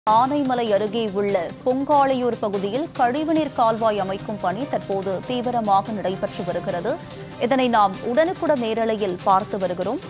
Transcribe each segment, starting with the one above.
ஆனைமலை அருகே உள்ள பொங்காளையூர் பகுதியில் கழிவுநீர் கால்வாய் அமைக்கும் பணி தற்போது தீவிரமாக நடைபெற்று வருகிறது இதனை நாம் உடனுக்குடன் நேரலையில் பார்த்து வருகிறோம்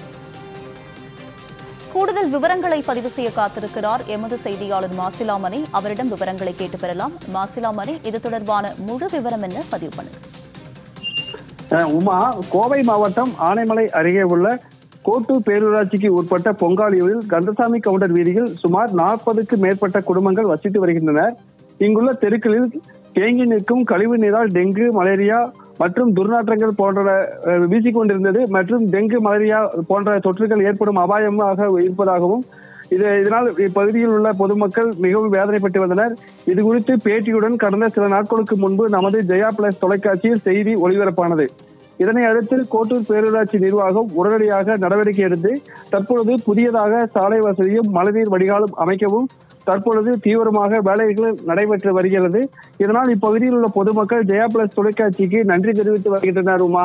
கூடுதல் விவரங்களை பதிவு செய்ய காத்திருக்கிறார் எமது செய்தியாளர் மாசிலாமணி அவரிடம் விவரங்களை கேட்டு பெறலாம் மாசிலாமணி இது தொடர்பான முழு விவரம் என்ன பதிவு பண்ணுங்க அஹ் உமா கோவை மாவட்டம் ஆனைமலை அருகே உள்ள கோட்டூர் பேரூராட்சிக்கு உட்பட்ட பொங்காளியூரில் கந்தசாமி கவுண்டர் வீதியில் சுமார் நாற்பதுக்கு மேற்பட்ட குடும்பங்கள் வசித்து வருகின்றனர் இங்குள்ள தெருக்களில் தேங்கி நிற்கும் கழிவு நீரால் டெங்கு மலேரியா மற்றும் துர்நாற்றங்கள் போன்ற அஹ், வீசிக்கொண்டிருந்தது மற்றும் டெங்கு மலேரியா போன்ற தொற்றுகள் ஏற்படும் அபாயமாக இருப்பதாகவும் இது இதனால் இப்பகுதியில் உள்ள பொதுமக்கள் மிகவும் வேதனைப்பட்டு வந்தனர் இது குறித்து பேட்டியுடன் கடந்த சில நாட்களுக்கு முன்பு நமது ஜெயா பிளஸ் தொலைக்காட்சியில் செய்தி ஒளிபரப்பானது இதனை அடுத்து கோட்டூர் பேரூராட்சி நிர்வாகம் உடனடியாக நடவடிக்கை எடுத்து தற்பொழுது புதியதாக சாலை வசதியும் மழைநீர் வடிகாலும் அமைக்கவும் தற்பொழுது தீவிரமாக வேலைகள் நடைபெற்று வருகிறது இதனால் இப்பகுதியில் உள்ள பொதுமக்கள் ஜெயா பிளஸ் தொலைக்காட்சிக்கு நன்றி தெரிவித்து வருகின்றனர் உமா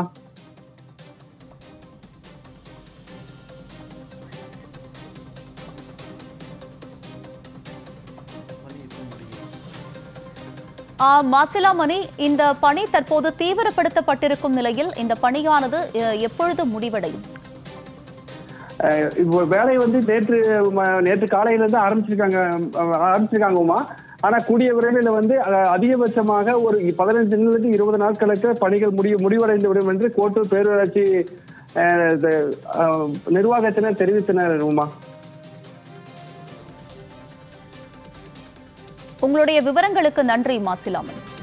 ஆ, மாசிலாமணி இந்த பணி தற்போது தீவிரப்படுத்தப்பட்டிருக்கும் நிலையில் இந்த பணியானது அ, எப்பொழுது முடிவடையும் அஹ் இப்போ வேலை வந்து நேற்று ம- நேற்று காலையில இருந்து ஆரம்பிச்சிருக்காங்க அஹ் ஆரம்பிச்சிருக்காங்க உமா ஆனா கூடிய விரைவில் வந்து அஹ், அதிகபட்சமாக ஒரு பதினஞ்சுல இருந்து இருபது நாட்களுக்கு பணிகள் முடிவு முடிவடைந்து விடும் என்று கோட்டூர் பேரூராட்சி அஹ், இது, அஹ், நிர்வாகத்தினர் தெரிவித்தனர் உமா உங்களுடைய விவரங்களுக்கு நன்றி மாசிலாமணி